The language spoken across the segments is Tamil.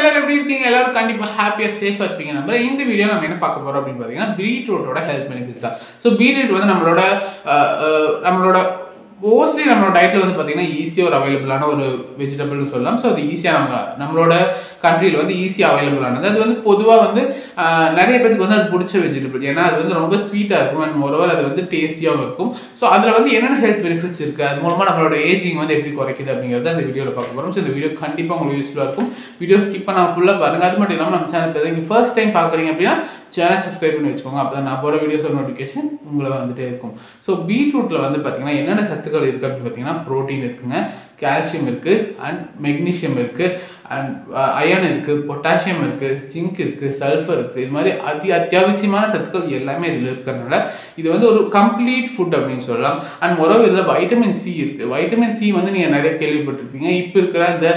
எல்லாரும் எப்படி இருக்கீங்க எல்லாரும் கண்டிப்பாக ஹாப்பியாக சேஃபாக இருப்பீங்க நம்புறேன் இந்த வீடியோ நம்ம என்ன பார்க்க போகிறோம் அப்படின்னு பார்த்தீங்கன்னா பீட்ரூட்டோட ஹெல்த் பெனிஃபிட்ஸ் தான் ஸோ பீட்ரூட் வந்து நம்மளோட அஹ், அஹ், நம்மளோட மோஸ்ட்லி நம்மளோட டயட்டில் வந்து பார்த்தீங்கன்னா ஈஸியாக ஒரு அவைலபிளான ஒரு வெஜிடபிள்னு சொல்லலாம் ஸோ அது ஈஸியாக நம்ம நம்மளோட கண்ட்ரியில் வந்து ஈஸியாக அவைலபிளானது அது வந்து பொதுவாக வந்து ஆஹ், நிறைய பேருக்கு வந்து அது பிடிச்ச வெஜிடபிள் ஏன்னா அது வந்து ரொம்ப ஸ்வீட்டாக இருக்கும் அண்ட் மோரோவர் அது வந்து டேஸ்டியாகவும் இருக்கும் ஸோ அதில் வந்து என்னென்ன ஹெல்த் பெனிஃபிட்ஸ் இருக்குது அது மூலமாக நம்மளோட ஏஜிங் வந்து எப்படி குறைக்குது அப்படிங்கிறத அந்த வீடியோவில் பார்க்க போகிறோம் ஸோ இந்த வீடியோ கண்டிப்பாக உங்களுக்கு யூஸ்ஃபுல்லாக இருக்கும் வீடியோ ஸ்கிப் பண்ணால் ஃபுல்லாக பாருங்கள் அது மட்டும் இல்லாமல் நம்ம சேனல் நீங்கள் ஃபர்ஸ்ட் டைம் பார்க்குறீங்க அப்படின்னா சேனல் சப்ஸ்கிரைப் பண்ணி வச்சுக்கோங்க அப்போ தான் நான் போகிற வீடியோஸோட நோட்டிஃபிகேஷன் உங்களை வந்துட்டே இருக்கும் ஸோ பீட்ரூட்டில் வந்து பார்த்தீங்கன்னா என்னென்ன சத்துக்கள் இருக்குது அப்படின்னு பார்த்தீங்கன்னா ப்ரோட்டீன் இருக்குங்க கால்சியம் இருக்குது அண்ட் மெக்னீஷியம் இருக்குது அண்ட் அயன் இருக்குது பொட்டாசியம் இருக்குது ஜிங்க் இருக்குது சல்ஃபர் இருக்குது இது மாதிரி அதி அத்தியாவசியமான சத்துக்கள் எல்லாமே இதில் இருக்கிறதுனால இது வந்து ஒரு கம்ப்ளீட் ஃபுட் அப்படின்னு சொல்லலாம் அண்ட் மொரவு இதில் வைட்டமின் சி இருக்குது வைட்டமின் சி வந்து நீங்கள் நிறைய கேள்விப்பட்டிருப்பீங்க இப்போ இருக்கிற இந்த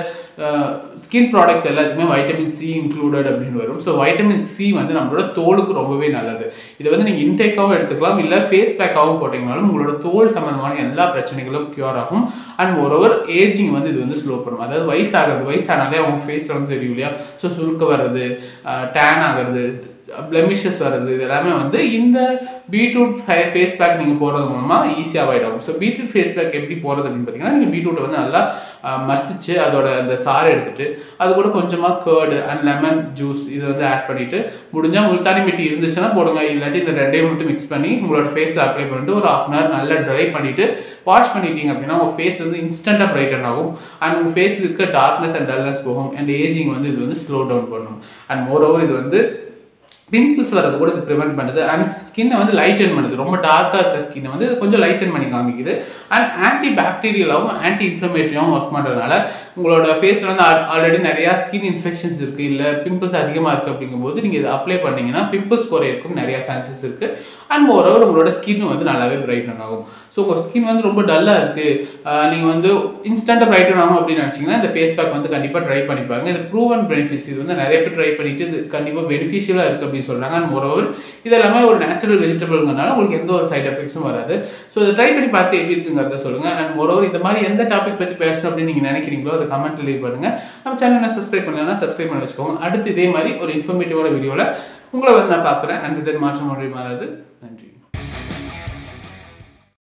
ஸ்கின் ப்ராடக்ட்ஸ் எல்லாத்துக்குமே வைட்டமின் சி இன்க்ளூடட் அப்படின்னு வரும் ஸோ வைட்டமின் சி வந்து நம்மளோட தோலுக்கு ரொம்பவே நல்லது இதை வந்து நீங்கள் இன்டேக்காகவும் எடுத்துக்கலாம் இல்லை ஃபேஸ் பேக்காகவும் போட்டிங்கனாலும் உங்களோட தோல் சம்மந்தமான எல்லா பிரச்சனைகளும் க்யூர் ஆகும் அண்ட் மோரோவர் ஏஜிங் வந்து இது வந்து ஸ்லோ பண்ணும் அதாவது வயசாகிறது வயசானாலே அவங்க ஃபேஸில் வந்து தெரியும் இல்லையா ஸோ சுருக்க வர்றது டேன் ஆகிறது பிளமிஷஸ் வர்றது இது எல்லாமே வந்து இந்த பீட்ரூட் ஃபேஸ் பேக் நீங்கள் போடுறது மூலமாக ஈஸியாக அவாய்ட் ஆகும் ஸோ பீட்ரூட் ஃபேஸ் பேக் எப்படி போகிறது அப்படின்னு பார்த்தீங்கன்னா நீங்கள் பீட்ரூட்டை வந்து நல்லா அஹ், மசிச்சு அதோட அந்த சாறை எடுத்துட்டு அது கூட கொஞ்சமாக கேர்டு அண்ட் லெமன் ஜூஸ் இதை வந்து ஆட் பண்ணிவிட்டு முடிஞ்சால் முல்தானி மெட்டி இருந்துச்சுன்னா போடுங்க இல்லாட்டி இந்த ரெண்டையும் மட்டும் மிக்ஸ் பண்ணி உங்களோட ஃபேஸில் அப்ளை பண்ணிட்டு ஒரு ஹாஃப் அன் ஹவர் நல்லா ட்ரை பண்ணிவிட்டு வாஷ் பண்ணிட்டீங்க அப்படின்னா உங்கள் ஃபேஸ் வந்து இன்ஸ்டண்ட்டாக பிரைட்டன் ஆகும் அண்ட் உங்கள் ஃபேஸில் இருக்க டார்க்னஸ் அண்ட் டல்னஸ் போகும் அண்ட் ஏஜிங் வந்து இது வந்து ஸ்லோ டவுன் பண்ணும் அண்ட் மோரோவர் இது வந்து பிம்பிள்ஸ் வரது கூட இது ப்ரிவென்ட் பண்ணுது அண்ட் ஸ்கின்னை வந்து லைட்டன் பண்ணுது ரொம்ப டார்க்காக இருக்க ஸ்கின்னை வந்து இது கொஞ்சம் லைட்டன் பண்ணி காமிக்குது அண்ட் ஆன்டி பாக்டீரியலாகவும் ஆன்டி இன்ஃப்ளமேட்டரியாகவும் ஒர்க் பண்ணுறதுனால உங்களோட ஃபேஸில் வந்து ஆல்ரெடி நிறையா ஸ்கின் இன்ஃபெக்ஷன்ஸ் இருக்குது இல்லை பிம்பிள்ஸ் அதிகமாக இருக்குது அப்படிங்கும்போது நீங்கள் இதை அப்ளை பண்ணீங்கன்னா பிம்பிள்ஸ் குறையறதுக்கும் நிறையா சான்சஸ் இருக்குது அண்ட் மோரோவர் உங்களோட ஸ்கின் வந்து நல்லாவே பிரைட்டன் ஆகும் ஸோ உங்கள் ஸ்கின் வந்து ரொம்ப டல்லாக இருக்குது நீங்கள் வந்து இன்ஸ்டண்ட்டாக பிரைட்டன் ஆகும் அப்படின்னு நினச்சிங்கன்னா இந்த ஃபேஸ் பேக் வந்து கண்டிப்பாக ட்ரை பண்ணி பாருங்க இது ப்ரூவன் பெனிஃபிட்ஸ் இது வந்து நிறைய பேர் ட்ரை பண்ணிட்டு இது கண்டிப்பாக பெனிஃபிஷியலாக இருக்குது அப்படின்னு சொல்கிறாங்க அண்ட் மோரோவர் இது எல்லாமே ஒரு நேச்சுரல் வெஜிடபிள்ங்கிறனால உங்களுக்கு எந்த ஒரு சைட் எஃபெக்ட்ஸும் வராது ஸோ இதை ட்ரை பண்ணி பார்த்து எப்படி இருக்குங்கிறத சொல்லுங்கள் அண்ட் மோரோவர் இந்த மாதிரி எந்த டாபிக் பற்றி பேசணும் அப்படின்னு நீங்கள் நினைக்கிறீங்களோ அதை கமெண்ட் லீவ் பண்ணுங்கள் நம்ம சேனலை சப்ஸ்கிரைப் பண்ணலன்னா சப்ஸ்கிரைப் பண்ணி வச்சுக்கோங்க அடுத்து இதே மாதிரி ஒரு இன்ஃபர்மேட்டிவான வீடியோவில் உங்களை வந்து நான் பார்க்குறேன் அண்ட் இதன் மாற்றம் மொழி மாறாது